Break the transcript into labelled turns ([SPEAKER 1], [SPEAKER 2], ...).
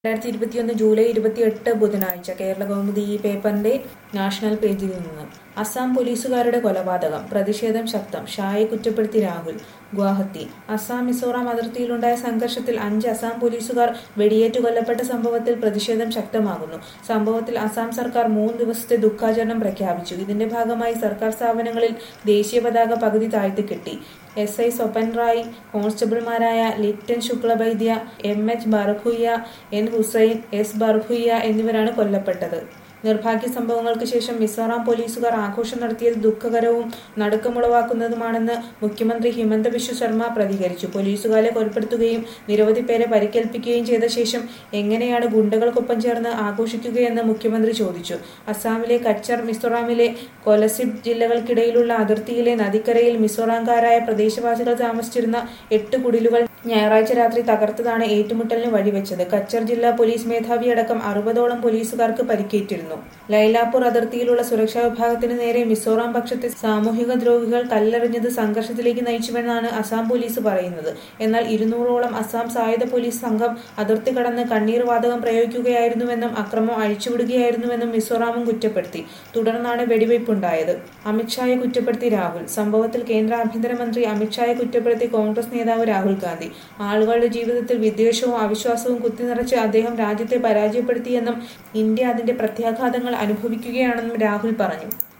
[SPEAKER 1] രണ്ടായിരത്തി ഇരുപത്തിയൊന്ന് ജൂലൈ ഇരുപത്തിയെട്ട് ബുധനാഴ്ച കേരള കൗമുദി ഈ പേപ്പറിന്റെ നാഷണൽ പേജിൽ നിന്ന് അസാം പോലീസുകാരുടെ കൊലപാതകം പ്രതിഷേധം ശക്തം ഷായെ കുറ്റപ്പെടുത്തി രാഹുൽ ഗുവാഹത്തി അസാം മിസോറാം അതിർത്തിയിലുണ്ടായ സംഘർഷത്തിൽ അഞ്ച് അസാം പോലീസുകാർ വെടിയേറ്റു കൊല്ലപ്പെട്ട സംഭവത്തിൽ പ്രതിഷേധം ശക്തമാകുന്നു സംഭവത്തിൽ അസാം സർക്കാർ മൂന്ന് ദിവസത്തെ ദുഃഖാചരണം പ്രഖ്യാപിച്ചു ഇതിന്റെ ഭാഗമായി സർക്കാർ സ്ഥാപനങ്ങളിൽ ദേശീയ പതാക പകുതി താഴ്ത്തിക്കെട്ടി എസ് ഐ സ്വപൻ റായ് കോൺസ്റ്റബിൾമാരായ Lipton Shuklabaidya M H Barbhuiya N Hussain S Barbhuiya എന്നിവരാണ് കൊല്ലപ്പെട്ടത് നിർഭാഗ്യ സംഭവങ്ങൾക്ക് ശേഷം മിസോറാം പോലീസുകാർ ആഘോഷം നടത്തിയത് ദുഃഖകരവും നടുക്കമുളവാക്കുന്നതുമാണെന്ന് മുഖ്യമന്ത്രി ഹിമന്ത ബിശ്വ ശർമ്മ പ്രതികരിച്ചു പോലീസുകാരെ കൊലപ്പെടുത്തുകയും നിരവധി പേരെ പരിക്കേൽപ്പിക്കുകയും ചെയ്ത ശേഷം എങ്ങനെയാണ് ഗുണ്ടകൾക്കൊപ്പം ചേർന്ന് ആഘോഷിക്കുകയെന്ന് മുഖ്യമന്ത്രി ചോദിച്ചു അസാമിലെ കച്ചർ മിസോറാമിലെ കൊലസിബ് ജില്ലകൾക്കിടയിലുള്ള അതിർത്തിയിലെ നദിക്കരയിൽ മിസോറാംകാരായ പ്രദേശവാസികൾ താമസിച്ചിരുന്ന എട്ട് കുടിലുകൾ ഞായറാഴ്ച രാത്രി തകർത്തതാണ് ഏറ്റുമുട്ടലിന് വഴിവെച്ചത് കച്ചർ ജില്ലാ പോലീസ് മേധാവി അടക്കം അറുപതോളം പോലീസുകാർക്ക് പരിക്കേറ്റിരുന്നു ലൈലാപൂർ അതിർത്തിയിലുള്ള സുരക്ഷാ വിഭാഗത്തിന് നേരെ മിസോറാം പക്ഷത്തെ സാമൂഹിക ദ്രോഹികൾ കല്ലെറിഞ്ഞത് സംഘർഷത്തിലേക്ക് നയിച്ചുവെന്നാണ് അസാം പോലീസ് പറയുന്നത് എന്നാൽ ഇരുന്നൂറോളം അസാം സായുധ പോലീസ് സംഘം അതിർത്തി കടന്ന് കണ്ണീർ വാതകം പ്രയോഗിക്കുകയായിരുന്നുവെന്നും അക്രമം അഴിച്ചുവിടുകയായിരുന്നുവെന്നും മിസോറാമും കുറ്റപ്പെടുത്തി തുടർന്നാണ് വെടിവയ്പുണ്ടായത് അമിത്ഷായെ കുറ്റപ്പെടുത്തി രാഹുൽ സംഭവത്തിൽ കേന്ദ്ര ആഭ്യന്തരമന്ത്രി അമിത്ഷായെ കുറ്റപ്പെടുത്തി കോൺഗ്രസ് നേതാവ് രാഹുൽ ഗാന്ധി ആളുകളുടെ ജീവിതത്തിൽ വിദ്വേഷവും അവിശ്വാസവും കുത്തിനിറച്ച് അദ്ദേഹം രാജ്യത്തെ പരാജയപ്പെടുത്തിയെന്നും ഇന്ത്യ അതിന്റെ പ്രത്യാഘാതങ്ങൾ അനുഭവിക്കുകയാണെന്നും രാഹുൽ പറഞ്ഞു